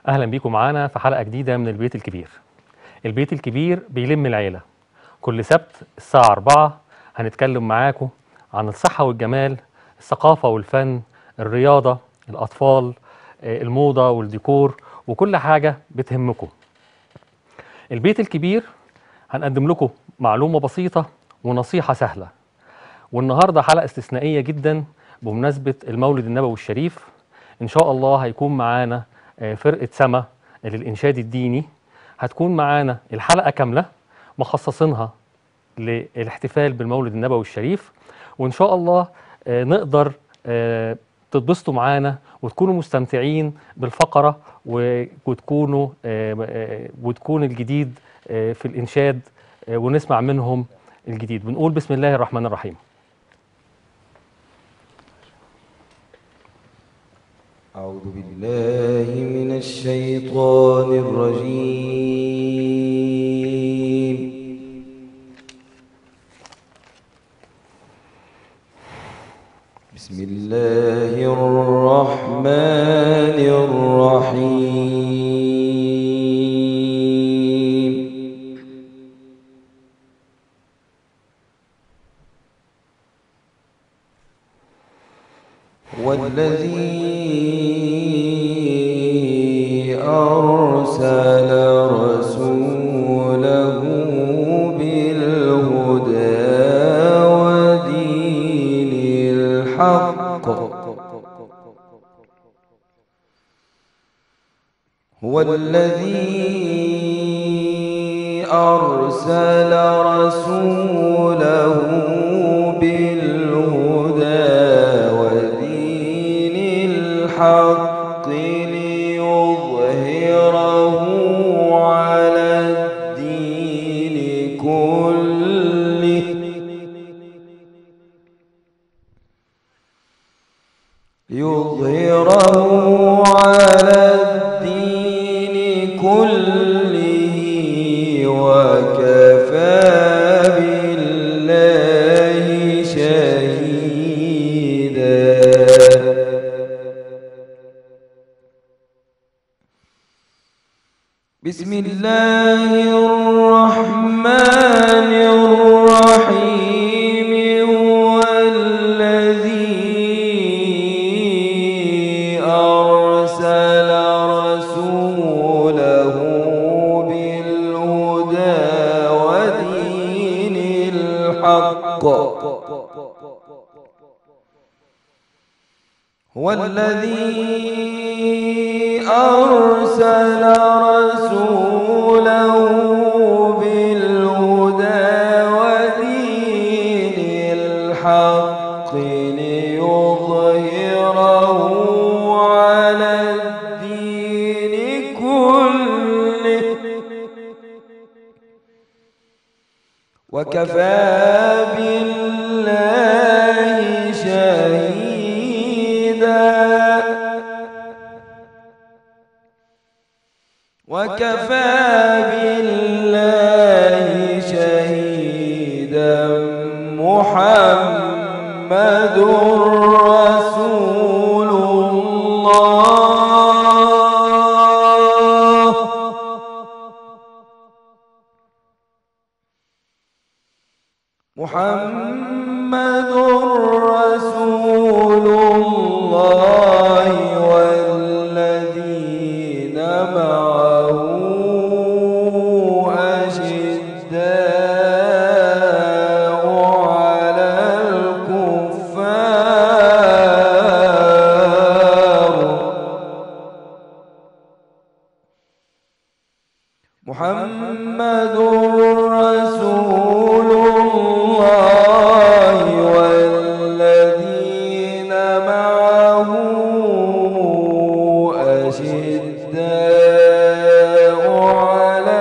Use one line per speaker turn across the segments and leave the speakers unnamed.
اهلا بيكم معانا في حلقه جديده من البيت الكبير البيت الكبير بيلم العيله كل سبت الساعه 4 هنتكلم معاكم عن الصحه والجمال الثقافه والفن الرياضه الاطفال آه، الموضه والديكور وكل حاجه بتهمكم البيت الكبير هنقدم لكم معلومه بسيطه ونصيحه سهله والنهارده حلقه استثنائيه جدا بمناسبه المولد النبوي الشريف ان شاء الله هيكون معانا آه، فرقه سما للانشاد الديني هتكون معانا الحلقه كامله مخصصينها للاحتفال بالمولد النبوي الشريف وان شاء الله آه، نقدر آه، تتبسطوا معانا وتكونوا مستمتعين بالفقره و- وتكونوا آه، آه، وتكون الجديد آه، في الانشاد آه، ونسمع منهم الجديد بنقول بسم الله الرحمن الرحيم
أعوذ بالله من الشيطان الرجيم بسم الله الرحمن الرحيم والذي أرسل رسوله بالهدى ودين الحق هو الذي أرسل رسوله بالهدى ودين الحق ليظهره على الدين كله ليظهره على الدين كله وكفى بالله شهيدا بسم الله الرحمن الرحيم هو الذي أرسل رسوله بالهدى ودين الحق هو الذي أرسل رسوله بالهدى ودين الحق ليظهره على الدين كله وكفى بالله شهيدا وكفى بالله شهيدا محمد رسول الله محمد رسول الله والذين معه أشداء على الكفار محمد رسول الله والذين معه أشداء على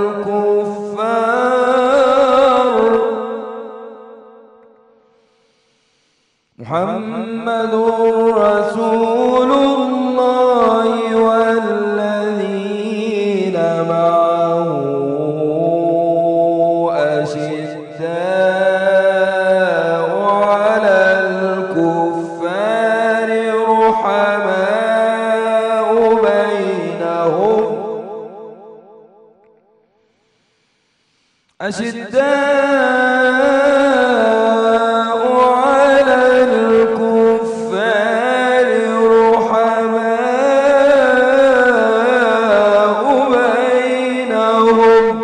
الكفار محمد رسول الله والذين معه أشداء على الكفار رحماء بينهم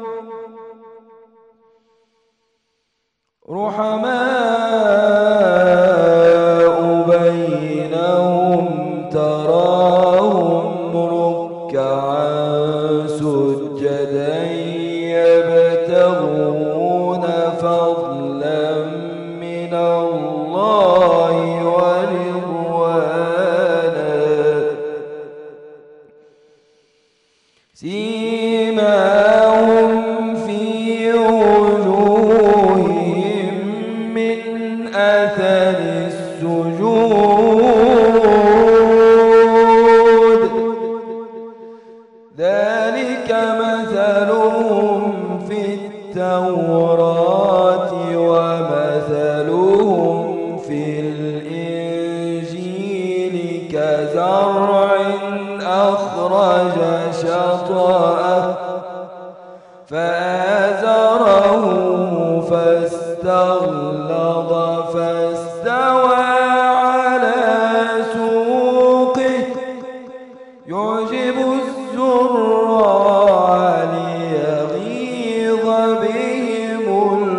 رحماء بينهم تراهم ركعا سجدا يبتغون فضلا من الله ورضوانا سيماهم في وجوههم من أثر السجود ذلك مثلهم في التوراة ومثلهم في الإنجيل كزرع أخرج شطأه فآزره فاستغلظ فاستوى على سوقه يعجب الزراع ليغيظ بهم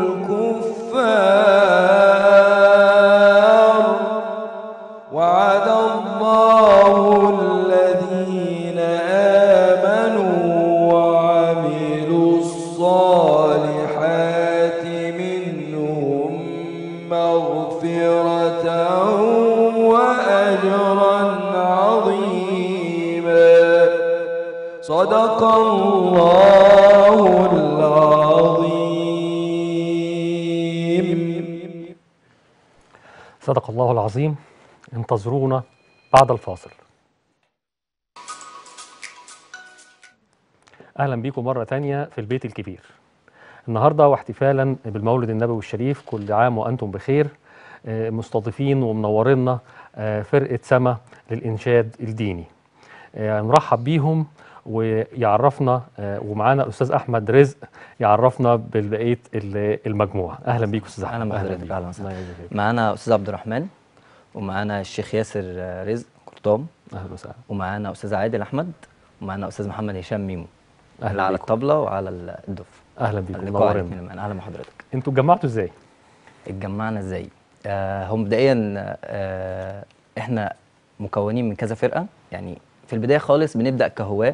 الكفار وعد الله الذين آمنوا وعملوا الصالحات منهم مغفرة وأجرا عظيما صدق الله العظيم
صدق الله العظيم انتظرونا بعد الفاصل اهلا بيكم مره تانية في البيت الكبير النهارده واحتفالا بالمولد النبوي الشريف كل عام وانتم بخير آه، مستضيفين ومنورينا آه، فرقه سما للانشاد الديني آه، نرحب بيهم ويعرفنا آه، ومعانا الاستاذ احمد رزق يعرفنا ببقيه ال- المجموعه اهلا بيكم استاذ احمد
اهلا بحضرتك
بيك.
اهلا وسهلا
الله يجزيك.
معانا استاذ عبد الرحمن ومعانا الشيخ ياسر آه، رزق قرطام
اهلا وسهلا
ومعانا استاذ عادل احمد ومعانا استاذ محمد هشام ميمو
أهلا
اللي على
بيكم.
الطبله وعلى ال- الدف
اهلا بيكم
اللقاء
منورين
الاثنين معانا اهلا بحضرتك
انتوا اتجمعتوا ازاي؟
اتجمعنا ازاي آه هم مبدئيا آه احنا مكونين من كذا فرقه يعني في البدايه خالص بنبدا كهواه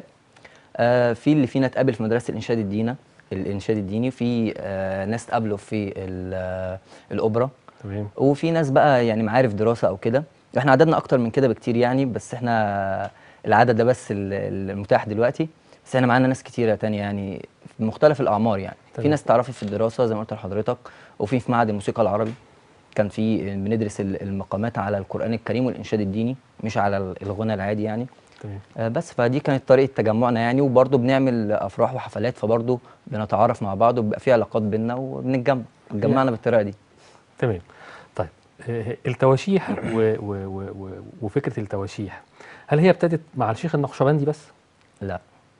آه في اللي فينا اتقابل في مدرسه الانشاد الديني الانشاد الديني في آه ناس اتقابلوا في ال- آه، الاوبرا
تمام
وفي ناس بقى يعني معارف دراسه او كده احنا عددنا اكتر من كده بكتير يعني بس احنا العدد ده بس ال- المتاح دلوقتي بس احنا معانا ناس كتيره تانية يعني في مختلف الاعمار يعني في
تمام.
ناس تعرفي في الدراسه زي ما قلت لحضرتك وفي في معهد الموسيقى العربي كان في بندرس ال- المقامات على القران الكريم والانشاد الديني مش على ال- الغنى العادي يعني
تمام
آه، بس فدي كانت طريقه تجمعنا يعني وبرضه بنعمل افراح وحفلات فبرضه بنتعرف مع بعض وبيبقى في علاقات بينا وبنتجمع اتجمعنا بالطريقه دي
تمام طيب آه، التواشيح و و و و وفكره التواشيح هل هي ابتدت مع الشيخ النقشبندي بس؟
لا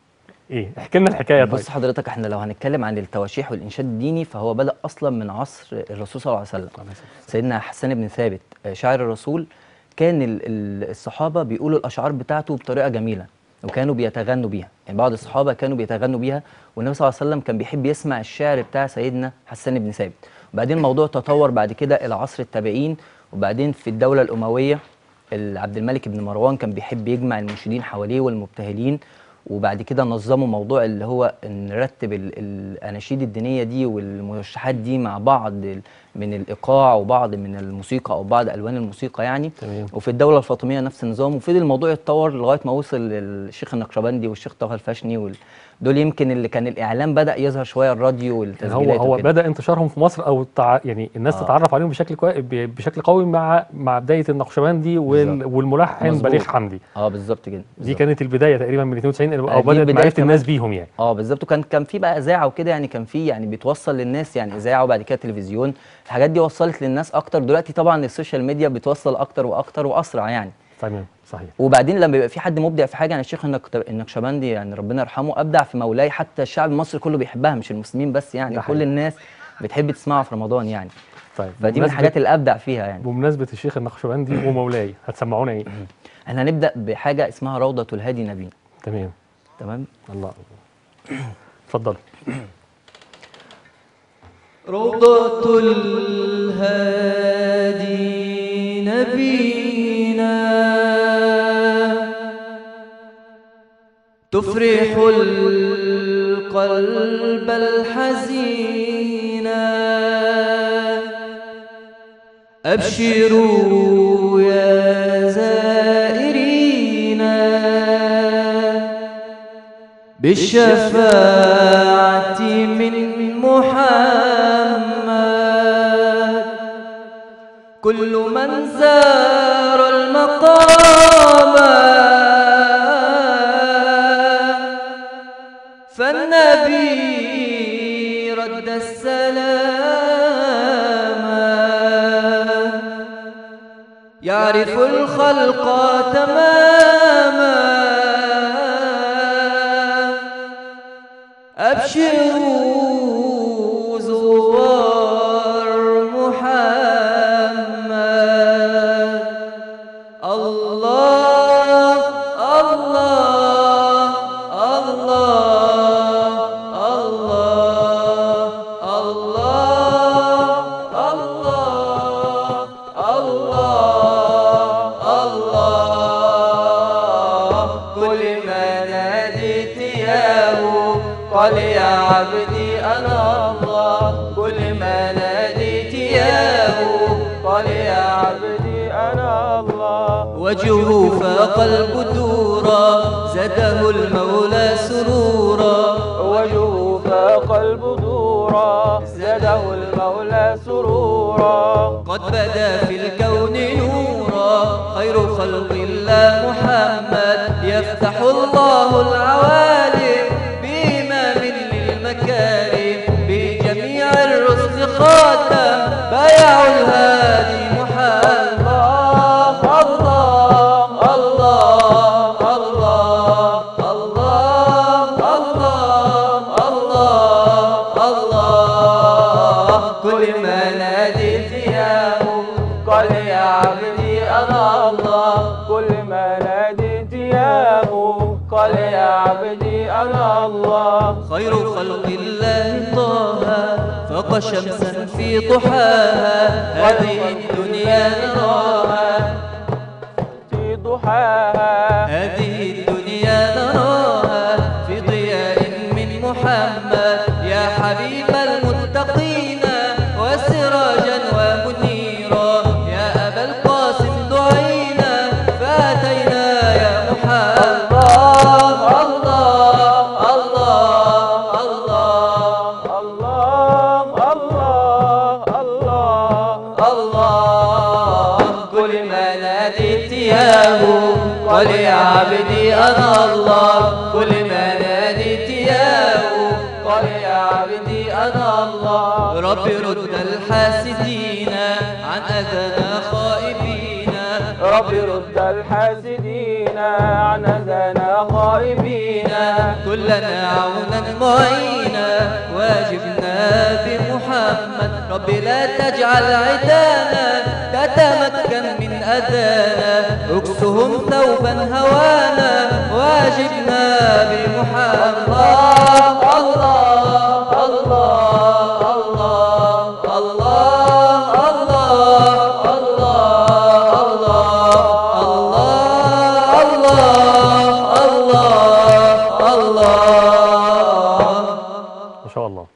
ايه احكي لنا الحكايه طيب
بص حضرتك احنا لو هنتكلم عن التواشيح والانشاد الديني فهو بدا اصلا من عصر الرسول صلى الله عليه وسلم
عليه الصلاة والسلام.
سيدنا حسان بن ثابت آه، شاعر الرسول كان ال- ال- الصحابه بيقولوا الاشعار بتاعته بطريقه جميله وكانوا بيتغنوا بيها يعني بعض الصحابه كانوا بيتغنوا بيها والنبي صلى الله عليه وسلم كان بيحب يسمع الشعر بتاع سيدنا حسان بن ثابت وبعدين الموضوع تطور بعد كده الى عصر التابعين وبعدين في الدوله الامويه ال- عبد الملك بن مروان كان بيحب يجمع المنشدين حواليه والمبتهلين وبعد كده نظموا موضوع اللي هو نرتب ال- الاناشيد الدينيه دي والمرشحات دي مع بعض ال- من الايقاع وبعض من الموسيقى او بعض الوان الموسيقى يعني
تمام
وفي الدوله الفاطميه نفس النظام وفضل الموضوع يتطور لغايه ما وصل للشيخ النقشبندي والشيخ طه الفاشني وال... دول يمكن اللي كان الاعلام بدا يظهر شويه الراديو
يعني
والتسجيلات
هو هو
وكده.
بدا انتشارهم في مصر او تع... يعني الناس
آه.
تتعرف عليهم بشكل كوي... ب- بشكل قوي مع مع بدايه النقشبندي وال...
بالظبط.
والملحن
مظبوط.
بليغ حمدي
اه بالظبط كده
دي
بالظبط.
كانت البدايه تقريبا من 92
آه،
او
دي
بدات
البداية
معرفه
كمان.
الناس بيهم يعني
اه بالظبط وكان كان في بقى اذاعه وكده يعني كان في يعني بيتوصل للناس يعني اذاعه وبعد كده تلفزيون الحاجات دي وصلت للناس اكتر دلوقتي طبعا السوشيال ميديا بتوصل اكتر واكتر واسرع يعني
تمام صحيح
وبعدين لما يبقى في حد مبدع في حاجه يعني الشيخ النك- النكشبندي يعني ربنا يرحمه ابدع في مولاي حتى الشعب المصري كله بيحبها مش المسلمين بس يعني
ده
كل
حقيقي.
الناس بتحب تسمعها في رمضان يعني
طيب
فدي من
بمناسبة-
الحاجات اللي ابدع فيها يعني
بمناسبه الشيخ النقشبندي ومولاي هتسمعونا ايه
احنا هنبدا بحاجه اسمها روضه الهادي نبيل
تمام
تمام
الله اتفضلوا
روضة الهادي نبينا تفرح القلب الحزينا أبشروا يا زائرينا بالشفاعة من محمد كل من زار المقام فالنبي رد السلام يعرف الخلق تماما أبشروا زوار محمد الله الله الله الله الله الله الله الله كل ما ناديت ياه قال يا عبدي أنا الله كل ما ناديت ياه قال يا عبدي أنا الله وجهه فاق البدورا زاده المولى سرورا وجهه فاق البدورا زاده المولى سرورا قد بدا في الكون نورا خير خلق الله محمد يفتح الله العوالم بإمام للمكارم بجميع الرسل خاتم بايع الهادي محمد الله الله الله الله الله الله الله كل ما ناديت ياه قال يا عبدي أنا الله كل ما ناديت ياه قال يا عبدي أنا الله خير خلق الله طه فاق شمسا في ضحاها هذه الدنيا نراها في ضحاها هذه الدنيا نراها في ضياء من محمد يا حبيب المتقين وسراجا ومنيرا يا أبا القاسم دعينا فأتينا يا محمد الله الله الله الله الله الله الله الله كل ما ناديت ياه قل يا عبدي أنا الله كل ما ناديت ياه قل يا عبدي أنا الله رب رد الحاسدين عن أذانا خائبين رب رد الحاسدين عن أذانا خائبين كلنا عونا معينا واجبنا بمحمد رب لا تجعل عدانا تتمكن من أذانا اكسهم ثوبا هوانا واجبنا بمحمد الله الله الله الله الله الله الله الله الله الله الله
ما شاء الله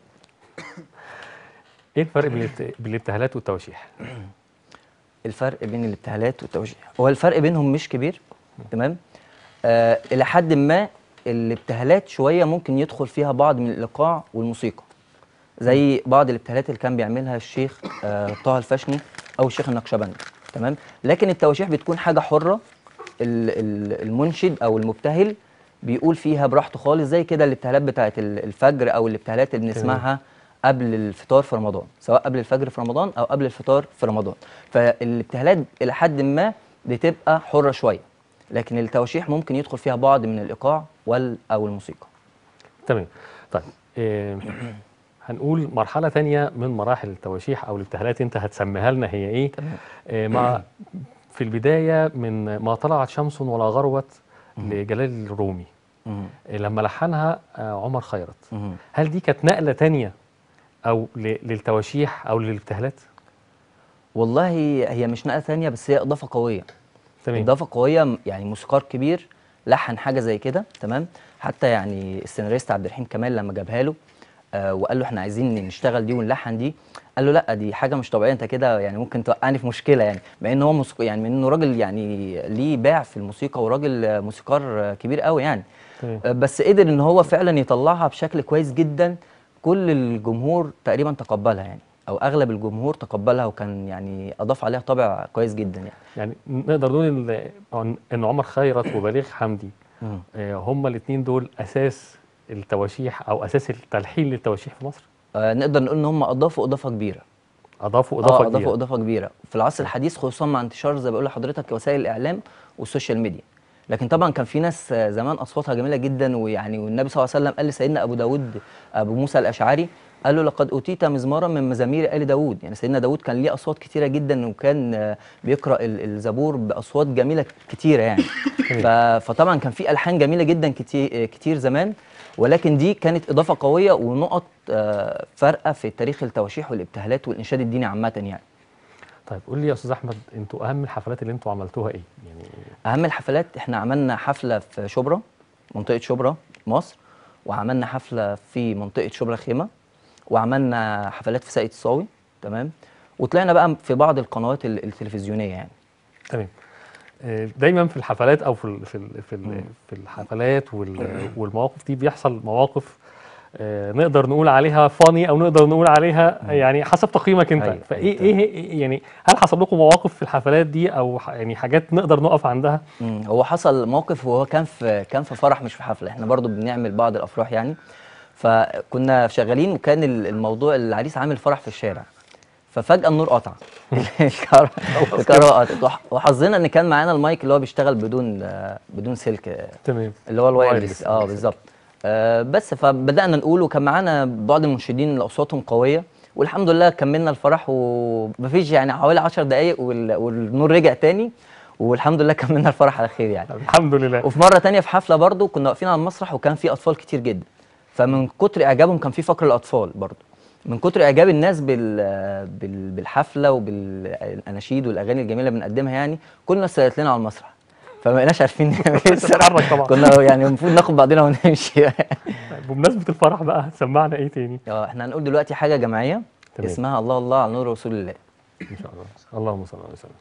ايه الفرق بين الابت- بين الابتهالات والتوشيح
الفرق بين الابتهالات والتوجيه هو الفرق بينهم مش كبير تمام آه الى حد ما الابتهالات شويه ممكن يدخل فيها بعض من الايقاع والموسيقى زي بعض الابتهالات اللي كان بيعملها الشيخ آه طه الفشني او الشيخ النقشبندي تمام لكن التواشيح بتكون حاجه حره ال- ال- المنشد او المبتهل بيقول فيها براحته خالص زي كده الابتهالات بتاعت ال- الفجر او الابتهالات اللي بنسمعها قبل الفطار في رمضان سواء قبل الفجر في رمضان او قبل الفطار في رمضان فالابتهالات الى حد ما بتبقى حره شويه لكن التواشيح ممكن يدخل فيها بعض من الايقاع وال او الموسيقى
تمام طيب آه هنقول مرحلة تانية من مراحل التواشيح أو الابتهالات أنت هتسميها لنا هي إيه؟
تمام.
آه مع في البداية من ما طلعت شمس ولا غربت لجلال الرومي
مم.
آه لما لحنها آه عمر خيرت
مم.
هل دي كانت نقلة تانية أو ل- للتواشيح أو للابتهالات؟
والله هي مش نقله ثانيه بس هي اضافه قويه
تمام
اضافه قويه م- يعني موسيقار كبير لحن حاجه زي كده تمام حتى يعني السيناريست عبد الرحيم كمال لما جابها له آه وقال له احنا عايزين نشتغل دي ونلحن دي قال له لا دي حاجه مش طبيعيه انت كده يعني ممكن توقعني في مشكله يعني مع ان هو موسيقى يعني من انه راجل يعني ليه باع في الموسيقى وراجل آه، موسيقار آه، كبير قوي يعني
تمام
آه، بس قدر ان هو فعلا يطلعها بشكل كويس جدا كل الجمهور تقريبا تقبلها يعني او اغلب الجمهور تقبلها وكان يعني اضاف عليها طابع كويس جدا يعني
يعني نقدر نقول إن إن عمر خيرت وبليغ حمدي
مم.
آه هما الاثنين دول أساس التواشيح أو أساس التلحين للتواشيح في مصر
آه نقدر نقول ان هم اضافوا اضافه كبيره
أضافوا
اه
إضافة
اضافوا
كبيرة
اضافه كبيره في العصر الحديث خصوصا مع انتشار زي ما بقول لحضرتك وسائل الاعلام والسوشيال ميديا لكن طبعا كان في ناس آه، زمان اصواتها جميله جدا ويعني والنبي صلى الله عليه وسلم قال لسيدنا ابو داود ابو موسى الاشعري قال له لقد اوتيت مزمارا من مزامير ال داود يعني سيدنا داود كان ليه اصوات كتيره جدا وكان آه، بيقرا ال- الزبور باصوات جميله كتيره يعني ف- فطبعا كان في الحان جميله جدا كتير كتير زمان ولكن دي كانت اضافه قويه ونقط آه، فارقه في تاريخ التواشيح والابتهالات والانشاد الديني عامه يعني
طيب قول لي يا أستاذ أحمد أنتوا أهم الحفلات اللي أنتوا عملتوها إيه؟ يعني
اهم الحفلات احنا عملنا حفله في شبرا منطقه شبرا مصر وعملنا حفله في منطقه شبرا خيمه وعملنا حفلات في ساقية الصاوي تمام وطلعنا بقى في بعض القنوات ال- التلفزيونيه يعني
تمام آه، دايما في الحفلات او في ال- في ال- في ال- في الحفلات وال- والمواقف دي بيحصل مواقف آه، نقدر نقول عليها فاني او نقدر نقول عليها يعني حسب تقييمك انت
أيوة،
فايه
أيوة،
ايه إيه- يعني هل حصل لكم مواقف في الحفلات دي او ح- يعني حاجات نقدر نقف عندها
مم. هو حصل موقف وهو كان في كان في فرح مش في حفله احنا برضو بنعمل بعض الافراح يعني فكنا شغالين وكان ال- الموضوع العريس عامل فرح في الشارع ففجاه النور قطع الكهرباء الكهرباء قطعت وح- وحظنا ان كان معانا المايك اللي هو بيشتغل بدون آه، بدون سلك آه،
تمام
اللي هو
وايرلس،
الوايرلس اه
وايرلس.
بالظبط آه بس فبدانا نقول وكان معانا بعض المنشدين اللي اصواتهم قويه والحمد لله كملنا الفرح ومفيش يعني حوالي 10 دقائق وال- والنور رجع تاني والحمد لله كملنا الفرح على خير يعني
الحمد لله
وفي مره تانية في حفله برضو كنا واقفين على المسرح وكان في اطفال كتير جدا فمن كتر اعجابهم كان في فقر الاطفال برضو من كتر اعجاب الناس بال بال- بالحفله وبالاناشيد والاغاني الجميله اللي بنقدمها يعني كل الناس سالت لنا على المسرح فما بقيناش عارفين نعمل ايه الصراحة.
تتحرك طبعا.
كنا يعني المفروض ناخد بعضنا ونمشي
بمناسبه الفرح بقى سمعنا ايه تاني
اه احنا هنقول دلوقتي حاجه جماعيه
تمام.
اسمها الله الله على نور رسول الله
ان شاء الله اللهم صل على وسلم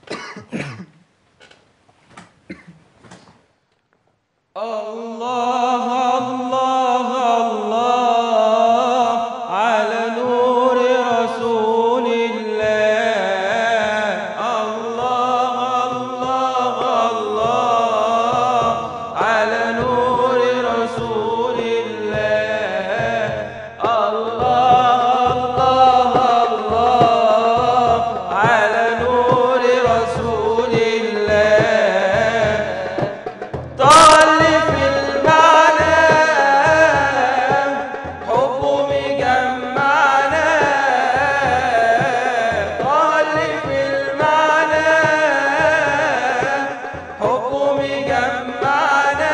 الله الله الله على نور رسول الله الله الله الله على نور رسول الله الله الله الله على نور رسول الله طال في المعنى حبه مجمعنا طال في المعنى حبه مجمعنا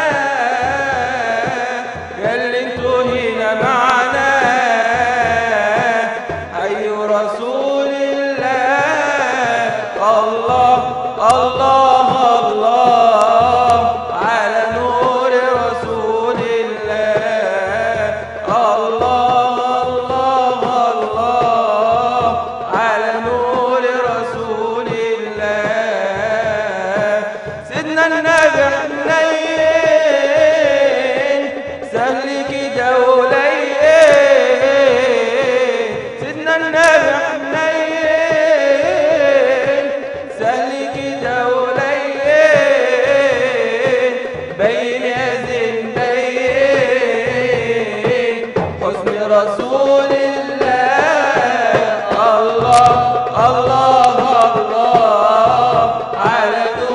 ياللي انتوا هنا معنا حي رسول الله الله الله الله على نور رسول الله الله الله الله على نور رسول الله سيدنا النبي حنين سهل كده ولين سيدنا النبي حنين سهل كده ولين بين يا زين بين حسن رسول الله الله الله الله على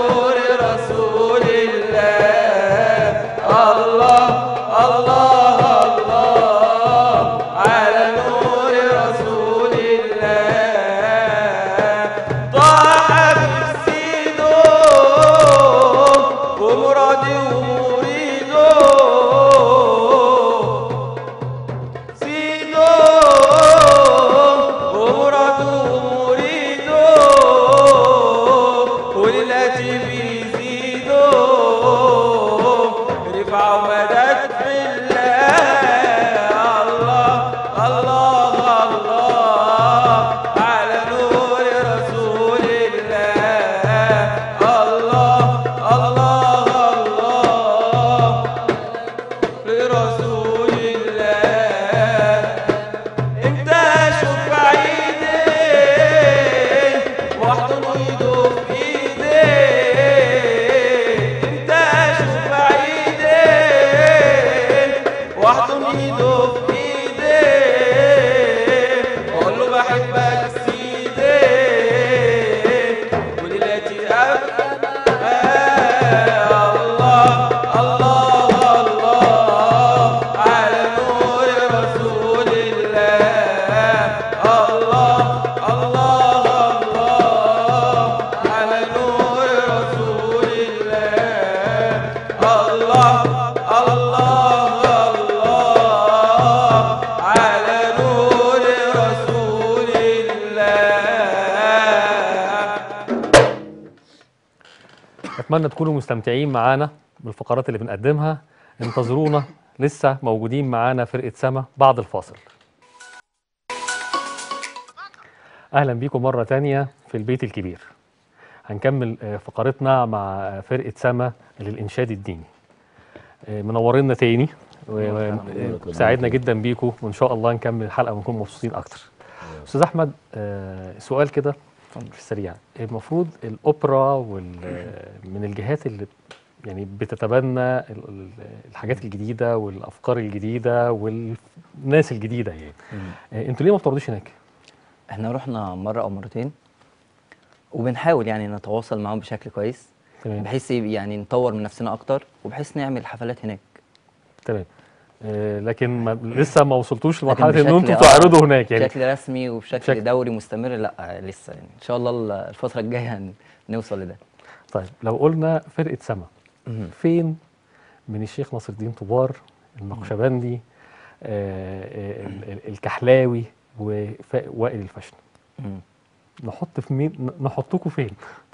الله الله الله على نور رسول الله
اتمنى تكونوا مستمتعين معانا بالفقرات اللي بنقدمها انتظرونا لسه موجودين معانا فرقه سما بعد الفاصل اهلا بيكم مره تانية في البيت الكبير هنكمل آه، فقرتنا مع آه، فرقه سما للانشاد الديني آه، منورينا تاني وساعدنا جدا بيكم وان شاء الله نكمل الحلقه ونكون مبسوطين اكتر استاذ احمد آه، سؤال كده في السريع المفروض الاوبرا وال من الجهات اللي يعني بتتبنى ال- ال- الحاجات الجديده والافكار الجديده والناس الجديده يعني آه، انتوا ليه ما بتقعدوش هناك
احنا رحنا مرة أو مرتين وبنحاول يعني نتواصل معاهم بشكل كويس
تمام
بحيث يعني نطور من نفسنا أكتر وبحيث نعمل حفلات هناك
تمام آه، لكن ما لسه ما وصلتوش
لكن
لمرحله ان
بشكل-
انتوا
آه،
تعرضوا هناك يعني
بشكل رسمي وبشكل
بشكل-
دوري مستمر لا لسه يعني إن شاء الله ال- الفترة الجاية هن- نوصل لده
طيب لو قلنا فرقه سما
مهم.
فين من الشيخ ناصر الدين طوبار النقشبندي آه، آه، ال- ال- الكحلاوي وف- وائل الفشن
مم.
نحط في مين نحطكم فين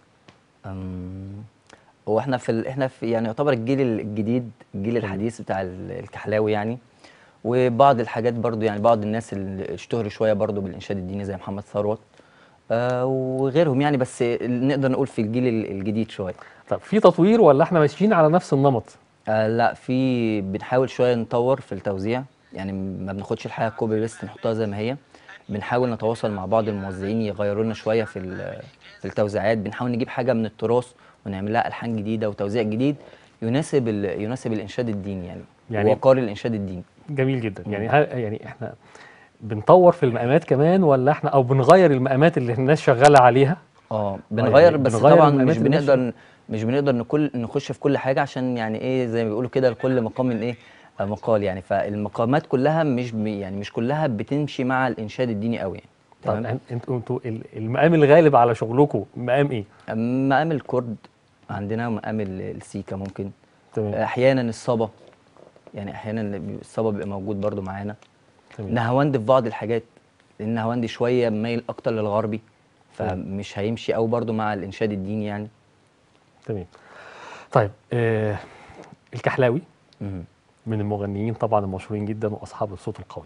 أم، هو احنا في ال... احنا في يعني يعتبر الجيل الجديد الجيل الحديث بتاع ال- الكحلاوي يعني وبعض الحاجات برضو يعني بعض الناس اللي اشتهروا شويه برضو بالانشاد الديني زي محمد ثروت آه وغيرهم يعني بس نقدر نقول في الجيل ال- الجديد شويه
طب في تطوير ولا احنا ماشيين على نفس النمط
آه لا في بنحاول شويه نطور في التوزيع يعني ما بناخدش الحاجه كوبي بيست نحطها زي ما هي بنحاول نتواصل مع بعض الموزعين يغيروا لنا شويه في ال- في التوزيعات بنحاول نجيب حاجه من التراث ونعمل لها الحان جديده وتوزيع جديد يناسب ال- يناسب الانشاد الديني يعني,
يعني-
يعني وقار الانشاد الديني
جميل جدا يعني ها يعني احنا بنطور في المقامات كمان ولا احنا او بنغير المقامات اللي الناس شغاله عليها
اه بنغير
يعني
بس
بنغير
طبعا
المقامات
مش
اللي ماشية.
بنقدر مش بنقدر نكل نخش في كل حاجه عشان يعني ايه زي ما بيقولوا كده لكل مقام ايه آه، مقال يعني فالمقامات كلها مش بي يعني مش كلها بتمشي مع الانشاد الديني قوي يعني
طب
تمام
أن- انتوا انتوا ال- المقام الغالب على شغلكم مقام ايه؟
مقام الكرد عندنا مقام ال- السيكا ممكن
تمام
احيانا الصبا يعني احيانا الصبا بيبقى موجود برضو معانا
تمام
نهاوند في بعض الحاجات لان نهاوند شويه مايل اكتر للغربي فمش هيمشي قوي برضو مع الانشاد الديني يعني
تمام طيب آه الكحلاوي
مهم.
من المغنيين طبعا المشهورين جدا واصحاب الصوت القوي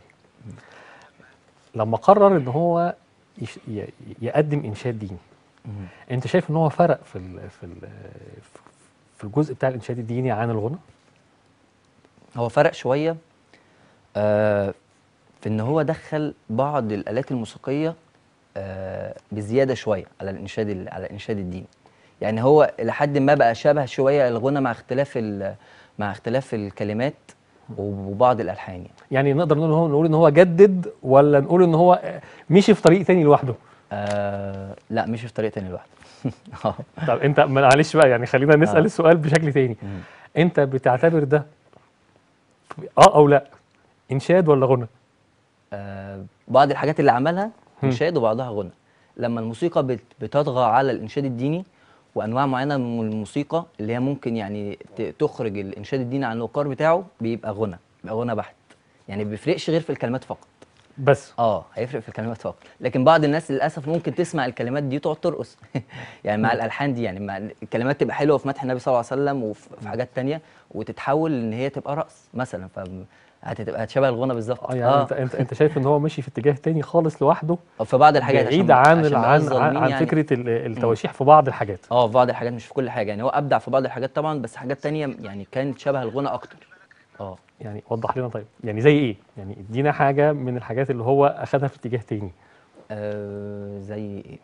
لما قرر ان هو يش ي- يقدم انشاد ديني
مهم.
انت شايف ان هو فرق في ال في ال في الجزء بتاع الانشاد الديني عن الغنى
هو فرق شويه آه في ان هو دخل بعض الالات الموسيقيه آه بزياده شويه على الانشاد ال- على الانشاد الديني يعني هو لحد ما بقى شبه شويه الغنى مع اختلاف ال- مع اختلاف الكلمات وبعض الالحان يعني
يعني نقدر نقول هو نقول ان هو جدد ولا نقول ان هو آه، مشي في طريق تاني لوحده
آه لا مش في طريقه تاني لوحده آه.
طب انت معلش بقى يعني خلينا نسال
آه.
السؤال بشكل تاني
مم.
انت بتعتبر ده اه او لا انشاد ولا غنى
آه، بعض الحاجات اللي عملها
هم.
انشاد وبعضها غنى لما الموسيقى بت- بتطغى على الانشاد الديني وانواع معينه من الموسيقى اللي هي ممكن يعني ت- تخرج الانشاد الديني عن الوقار بتاعه بيبقى غنى بيبقى غنى بحت يعني ما بيفرقش غير في الكلمات فقط
بس
اه هيفرق في الكلمات فقط لكن بعض الناس للاسف ممكن تسمع الكلمات دي تقعد ترقص يعني مع الالحان دي يعني مع الكلمات تبقى حلوه في مدح النبي صلى الله عليه وسلم وفي في حاجات تانية وتتحول ان هي تبقى رقص مثلا ف هتبقى هتشبه الغنى بالظبط
اه يعني انت انت انت شايف ان هو ماشي في اتجاه تاني خالص لوحده
في بعض الحاجات
بعيد
عشان
عن
عشان
عن
بقى
عن,
الظالمين
عن
يعني
فكره ال- التواشيح في بعض الحاجات
اه في بعض الحاجات مش في كل حاجه يعني هو ابدع في بعض الحاجات طبعا بس حاجات تانية يعني كانت شبه الغنى اكتر اه
يعني وضح لنا طيب يعني زي ايه يعني ادينا حاجه من الحاجات اللي هو اخذها في اتجاه تاني
آه، زي ايه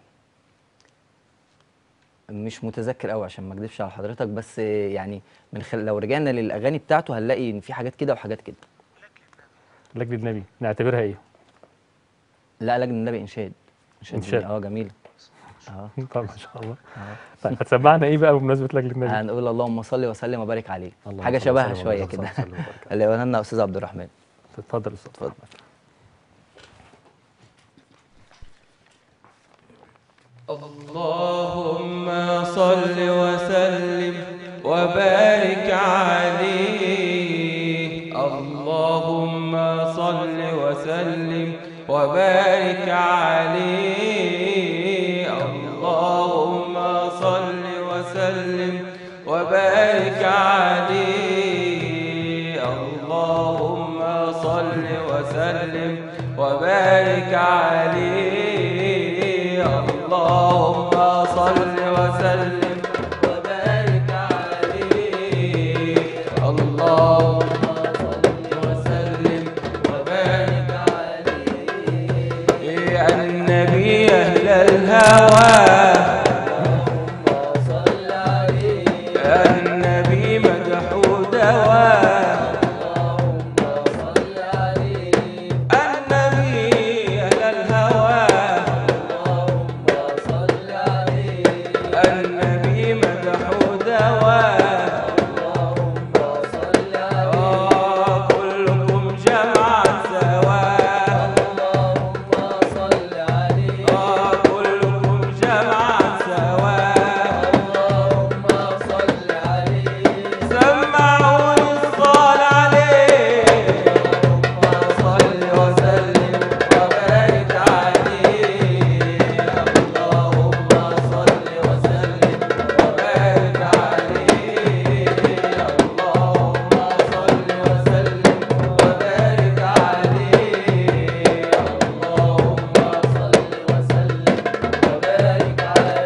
مش متذكر قوي عشان ما اكذبش على حضرتك بس يعني من خل... لو رجعنا للاغاني بتاعته هنلاقي ان في حاجات كده وحاجات كده
لاجل النبي نعتبرها ايه
لا لجنة النبي انشاد
إنشاد.
جميل. اه جميل اه
طب ما شاء الله
اه
طيب هتسمعنا ايه بقى بمناسبه لاجل النبي
هنقول اللهم صل وسلم وبارك عليه
اللهم
حاجه
صل
شبهها
وسلم
شويه
وبارك
كده
وسلم وبارك عليه.
اللي قالها لنا استاذ عبد الرحمن
اتفضل يا استاذ
اتفضل.
اللهم صل وسلم وبارك وبارك عليه اللهم صل وسلم وبارك عليه اللهم صل وسلم وبارك عليه اللهم صل وسلم وبارك عليه اللهم صل وسلم وبارك عليه اللهم صل وسلم وبارك عليه يا النبي أهل الهوى يا النبي مدحو دواء النبي أهل الهوى النبي مدحو دواء آه، كلكم جمعا سواء آه، كلكم جمعا سواء سمعوني الصلاة عليه صل وسلم وبارك عليه اللهم صل وسلم وبارك عليه اللهم صل وسلم وبارك عليه اللهم صل وسلم وبارك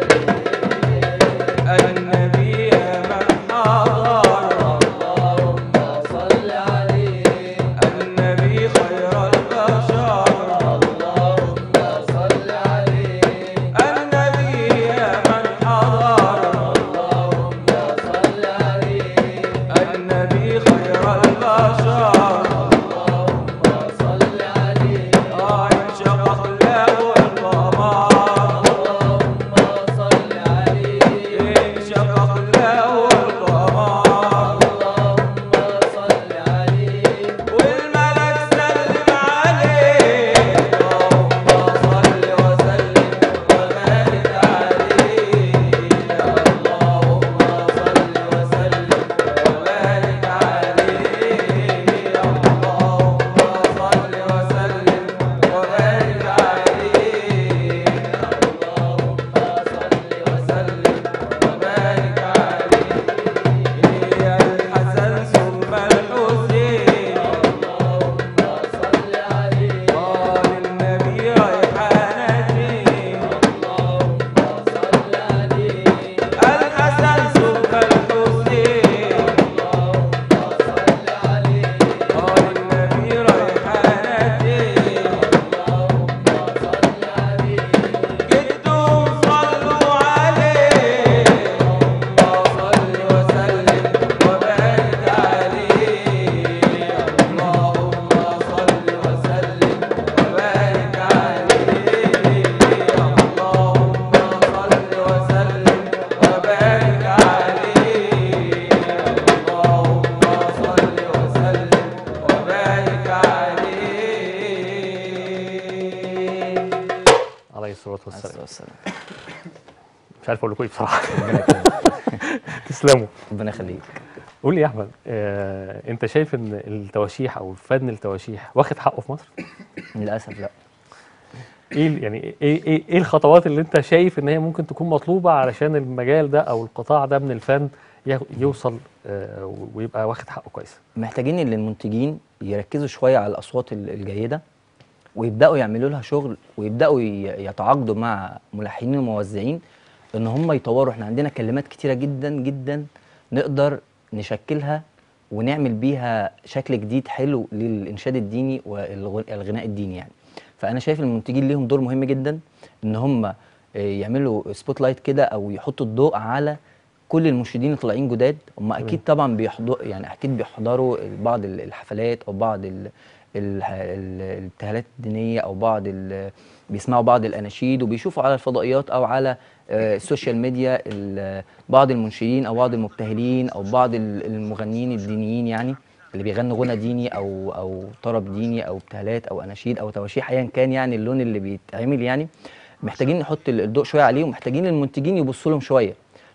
عليه النبي من حضر اللهم صل عليه النبي خير البشر اللهم صل عليه النبي من حضر اللهم صل عليه النبي خير البشر اللهم صل عليه آه انشقق له القمر اللهم صل عليه انشقق له القمر اللهم صل عليه والملك سلم عليه اللهم صل وسلم وبارك عليه اللهم صل وسلم وبارك عليه اللهم صل وسلم وبارك عليه اللهم صل وسلم وبارك عليه يا الحسن ثم الحسين اللهم صل عليه قال النبي ريحانتي اللهم صل عليه الحسن ثم الحسين اللهم صل عليه قال النبي ريحانتي اللهم صل عليه جدهم صلوا عليه اللهم صل وسلم وبارك عليه اللهم صل وسلم وبارك عليه اللهم صل وسلم وبارك عليه اللهم صل وسلم وبارك عليه
عليه الصلاه والسلام
والسلام
مش عارف اقول لكم ايه بصراحه تسلموا
ربنا يخليك
قول لي يا احمد آه، انت شايف ان التواشيح او فن التواشيح واخد حقه في مصر
للاسف لا
ايه ال- يعني ايه ايه ايه الخطوات اللي انت شايف ان هي ممكن تكون مطلوبه علشان المجال ده او القطاع ده من الفن ياخ- يوصل آه، و- ويبقى واخد حقه كويس
محتاجين ان المنتجين يركزوا شويه على الاصوات ال- الجيده ويبداوا يعملوا لها شغل ويبداوا ي- يتعاقدوا مع ملحنين وموزعين ان هم يطوروا احنا عندنا كلمات كتيره جدا جدا نقدر نشكلها ونعمل بيها شكل جديد حلو للانشاد الديني والغناء الديني يعني فانا شايف المنتجين ليهم دور مهم جدا ان هم آه، يعملوا سبوت لايت كده او يحطوا الضوء على كل المنشدين اللي طالعين جداد هم اكيد طبعا بيحضروا يعني اكيد بيحضروا بعض ال- الحفلات او بعض ال- ال- ال- الابتهالات الدينيه او بعض ال- بيسمعوا بعض الاناشيد وبيشوفوا على الفضائيات او على آه، السوشيال ميديا ال- بعض المنشدين او بعض المبتهلين او بعض ال- المغنيين الدينيين يعني اللي بيغنوا غنى ديني او او طرب ديني او ابتهالات او اناشيد او تواشيح ايا كان يعني اللون اللي بيتعمل يعني محتاجين نحط ال- الضوء شويه عليه ومحتاجين المنتجين يبصوا لهم شويه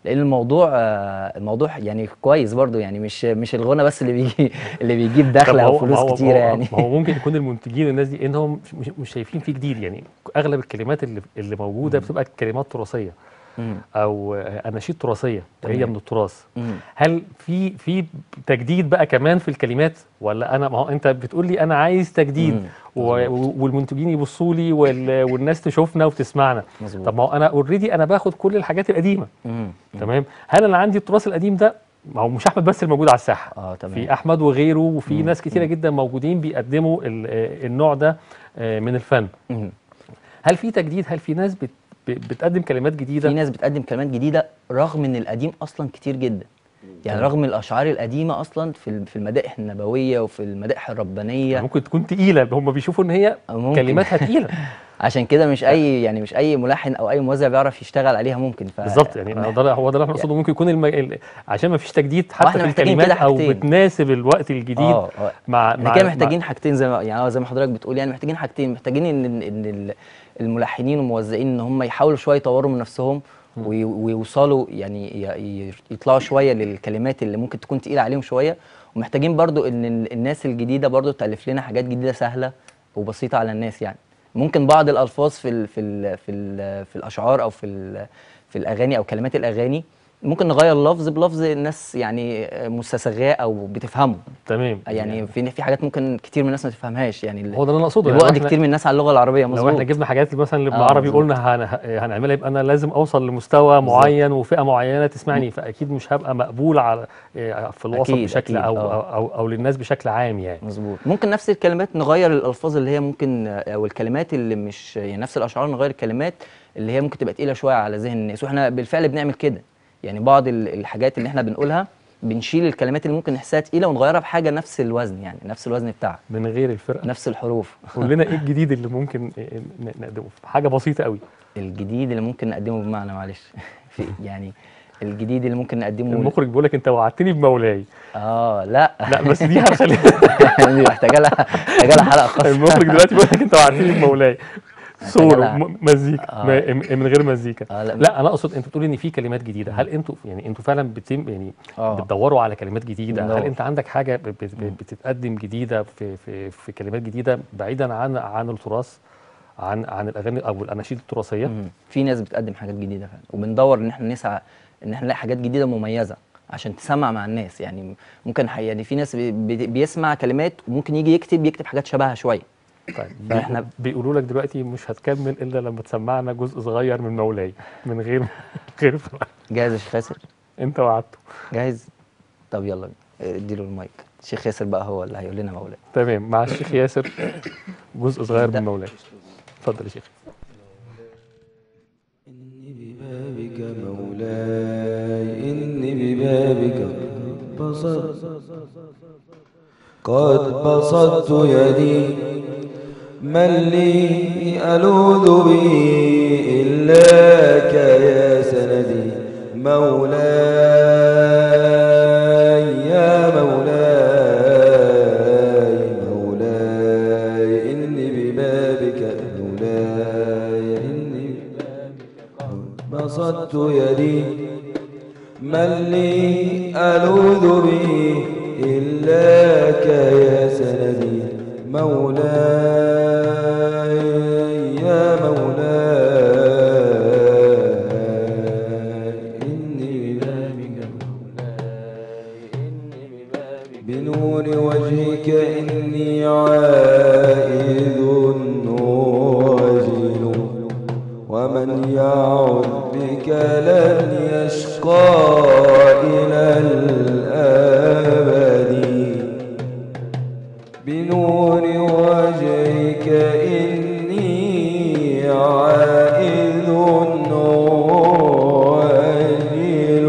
لان الموضوع آه، الموضوع يعني كويس برضو يعني مش مش الغنى بس اللي بيجي اللي بيجيب
طب
دخل
ما
او
هو- ما
فلوس
هو-
كتيره
ما هو-
يعني
ما هو ممكن يكون المنتجين الناس دي انهم مش, مش, مش شايفين فيه جديد يعني اغلب الكلمات اللي اللي موجوده بتبقى كلمات تراثيه
مم.
او آه، اناشيد تراثيه وهي
تمام.
من التراث
مم.
هل في في تجديد بقى كمان في الكلمات ولا انا ما هو انت بتقول لي انا عايز تجديد
مم.
و- و- والمنتجين يبصوا لي وال- والناس تشوفنا وتسمعنا
مظبوط
طب ما هو انا اوريدي انا باخد كل الحاجات القديمه
مم.
تمام هل انا عندي التراث القديم ده ما هو مش احمد بس الموجود على الساحه
اه تمام
في احمد وغيره وفي
مم.
ناس كتيره
مم.
جدا موجودين بيقدموا ال- آه، النوع ده آه، من الفن
مم.
هل في تجديد هل في ناس بت ب- بتقدم كلمات جديده
في ناس بتقدم كلمات جديده رغم ان القديم اصلا كتير جدا يعني
تمام.
رغم الاشعار القديمه اصلا في ال- في المدائح النبويه وفي المدائح الربانيه
ممكن تكون تقيله هم بيشوفوا ان هي
ممكن.
كلماتها تقيله
عشان كده مش اي يعني مش اي ملحن او اي موزع بيعرف يشتغل عليها ممكن ف
بالظبط يعني
ما-
هو ده هو ده اللي احنا نقصده ممكن يكون الم... ال- عشان ما فيش تجديد حتى
احنا
في
محتاجين
الكلمات
كده
او
حاجتين.
بتناسب الوقت الجديد
اه اه
مع
احنا
مع
كده
مع-
محتاجين حاجتين زي ما يعني آه زي ما حضرتك بتقول يعني محتاجين حاجتين محتاجين ان ان إن ال- الملحنين والموزعين ان هم يحاولوا شويه يطوروا من نفسهم وي- ويوصلوا يعني ي- ي- يطلعوا شويه للكلمات اللي ممكن تكون تقيله عليهم شويه ومحتاجين برضو ان ال- الناس الجديده برضو تالف لنا حاجات جديده سهله وبسيطه على الناس يعني ممكن بعض الالفاظ في ال في ال في ال في الاشعار او في ال في الاغاني او كلمات الاغاني ممكن نغير لفظ بلفظ الناس يعني مستساغاه او بتفهمه
تمام
يعني في في حاجات ممكن كتير من الناس ما تفهمش يعني ال-
هو ده اللي انا اقصده
البعد
يعني
كتير من الناس على اللغه العربيه
لو
مظبوط
احنا جبنا حاجات مثلا لابن
آه،
عربي
مظبوط.
قلنا هن... هنعملها يبقى انا لازم اوصل لمستوى
بالظبط.
معين وفئه معينه تسمعني فاكيد مش هبقى مقبول على إيه، في الوسط
أكيد،
بشكل
أكيد،
أو,
آه.
أو, او او للناس بشكل عام يعني
مظبوط ممكن نفس الكلمات نغير الالفاظ اللي هي ممكن او الكلمات اللي مش يعني نفس الاشعار نغير الكلمات اللي هي ممكن تبقى تقيله شويه على ذهن الناس واحنا بالفعل بنعمل كده يعني بعض ال- الحاجات اللي احنا بنقولها بنشيل الكلمات اللي ممكن نحسها تقيله ونغيرها بحاجه نفس الوزن يعني نفس الوزن بتاعها
من غير الفرقه
نفس الحروف
قول لنا ايه الجديد اللي ممكن إيه، ن- نقدمه حاجه بسيطه قوي
الجديد اللي ممكن نقدمه بمعنى معلش في يعني الجديد اللي ممكن نقدمه
المخرج بيقول لك انت وعدتني بمولاي
اه لا
لا بس دي هنخليها
دي محتاجه لها محتاجه لها حلقه خاصه
المخرج دلوقتي بيقول لك انت وعدتني بمولاي صور
لها-
م- مزيكا
آه.
ما- م- من غير مزيكا
آه، لا.
لا انا اقصد انت بتقول ان في كلمات جديده هل انتوا يعني انتوا فعلا بتم يعني
آه.
بتدوروا على كلمات جديده هل
بندور.
انت عندك حاجه ب- ب- ب- بتتقدم جديده في في في كلمات جديده بعيدا عن عن التراث عن عن الاغاني او الاناشيد التراثيه
مم. في ناس بتقدم حاجات جديده فعلا وبندور ان احنا نسعى ان احنا نلاقي حاجات جديده مميزه عشان تسمع مع الناس يعني ممكن حي- يعني في ناس بي- بي- بيسمع كلمات وممكن يجي يكتب يكتب حاجات شبهها شويه
طيب
فإحنا-
بيقو- بيقولوا لك دلوقتي مش هتكمل الا لما تسمعنا جزء صغير من مولاي من غير غير
جاهز يا شيخ ياسر
انت وعدته
جاهز طب يلا بينا. اديله المايك الشيخ ياسر بقى هو اللي هيقول لنا مولاي
تمام مع الشيخ ياسر جزء صغير
نبدأ.
من مولاي اتفضل يا شيخ
إني ببابك مولاي إني ببابك بسطت قد بسطت يدي من لي ألوذ به إلاك يا سندي مولاي يا مولاي مولاي إني ببابك مولاي إني ببابك بسطت يدي من لي ألوذ به إلاك يا سندي مولاي يا مولاي إني ببابك مولاي إني ببابك بنور وجهك إني عائذ واجل ومن يعد بك لن يشقى إلى الأبد بنور وجهك إني عائذ واجل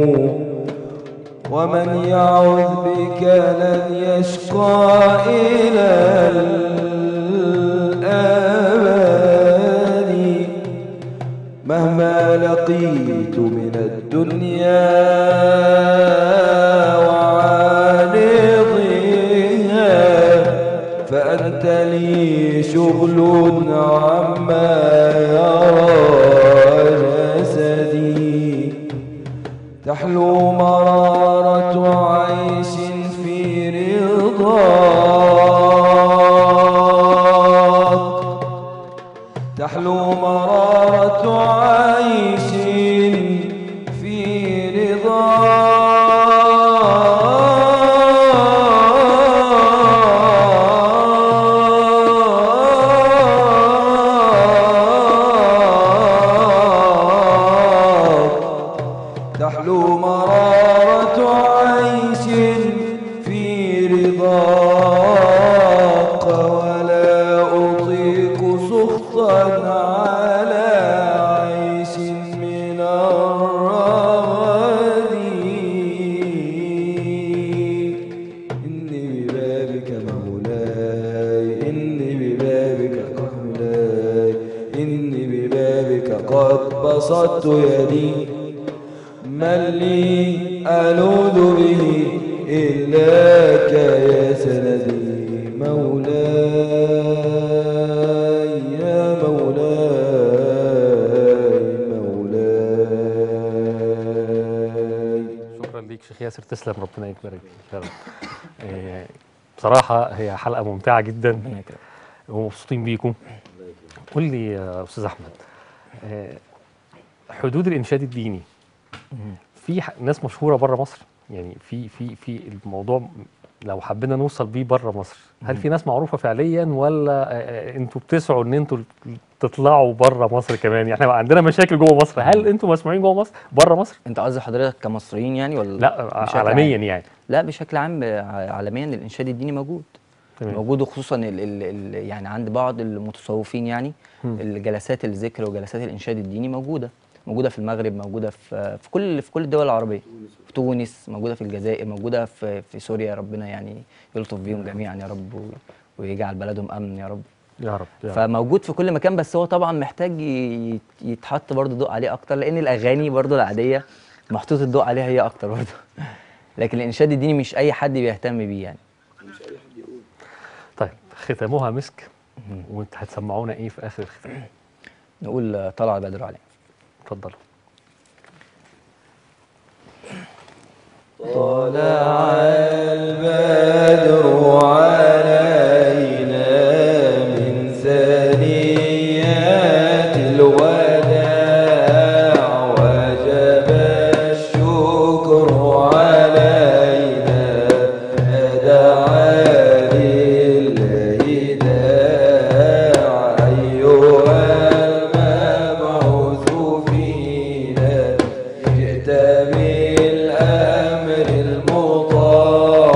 ومن يعوذ بك لن يشقى إلى الأبد مهما لقيت من الدنيا وعارضها فأنت لي شغل عما يرى جسدي عيش في رضاك تحلو مرارة عيش في رضاك تحلو مرارة عيش في رضاك ولا أطيق سخطا على عيش من الرغد إني ببابك مولاي إني ببابك مولاي إني ببابك قد بسطت يدي من لي ألوذ به إلاك يا سندي مولاي يا مولاي مولاي
شكرا ليك شيخ ياسر تسلم ربنا يكبرك يا رب آه، بصراحة هي حلقة ممتعة جدا
ربنا يكرمك.
ومبسوطين بيكم قول لي يا أستاذ أحمد آه، حدود الإنشاد الديني في ح- ناس مشهورة بره مصر يعني في في في الموضوع لو حبينا نوصل بيه بره مصر هل في ناس معروفة فعليا ولا آه، آه، انتوا بتسعوا ان انتوا تطلعوا بره مصر كمان يعني احنا عندنا مشاكل جوه مصر هل انتوا مسموعين جوه مصر بره مصر
انت قصدي حضرتك كمصريين يعني ولا
لا
بشكل
عالميا
عام؟
يعني
لا بشكل عام ع- عالميا الانشاد الديني موجود
تمام.
موجود وخصوصا ال ال ال يعني عند بعض المتصوفين يعني
مم.
الجلسات الذكر وجلسات الانشاد الديني موجوده موجوده في المغرب موجوده في في كل في كل الدول العربيه في تونس موجوده في الجزائر موجوده في في سوريا ربنا يعني يلطف بيهم جميعا يا رب و- ويجعل بلدهم امن يا رب
يا رب يا رب
فموجود في كل مكان بس هو طبعا محتاج ي- يتحط برضه ضوء عليه اكتر لان الاغاني برضه العاديه محطوط الضوء عليها هي اكتر برضه لكن الانشاد الديني مش اي حد بيهتم بيه يعني
طيب ختامها مسك وانت هتسمعونا ايه في اخر الختام
نقول آه، طلع بدر عليه
اتفضلوا
طلع البدر علينا من ثنيات الوداع وجب الشكر علينا دعا لله داع أيها المبعوث فينا جئت بالأمر المطاع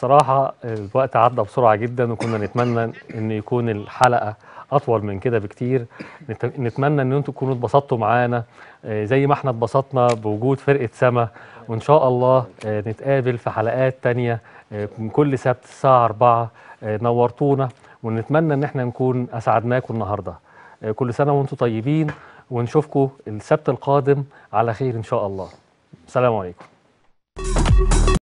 بصراحة الوقت عدى بسرعة جدا وكنا نتمنى ان يكون الحلقة اطول من كده بكتير نت- نتمنى ان انتم تكونوا اتبسطتوا معانا آه، زي ما احنا اتبسطنا بوجود فرقة سما وان شاء الله آه، نتقابل في حلقات تانية آه، من كل سبت الساعة 4 آه، نورتونا ونتمنى ان احنا نكون اسعدناكم النهارده آه، كل سنة وانتم طيبين ونشوفكم السبت القادم على خير ان شاء الله السلام عليكم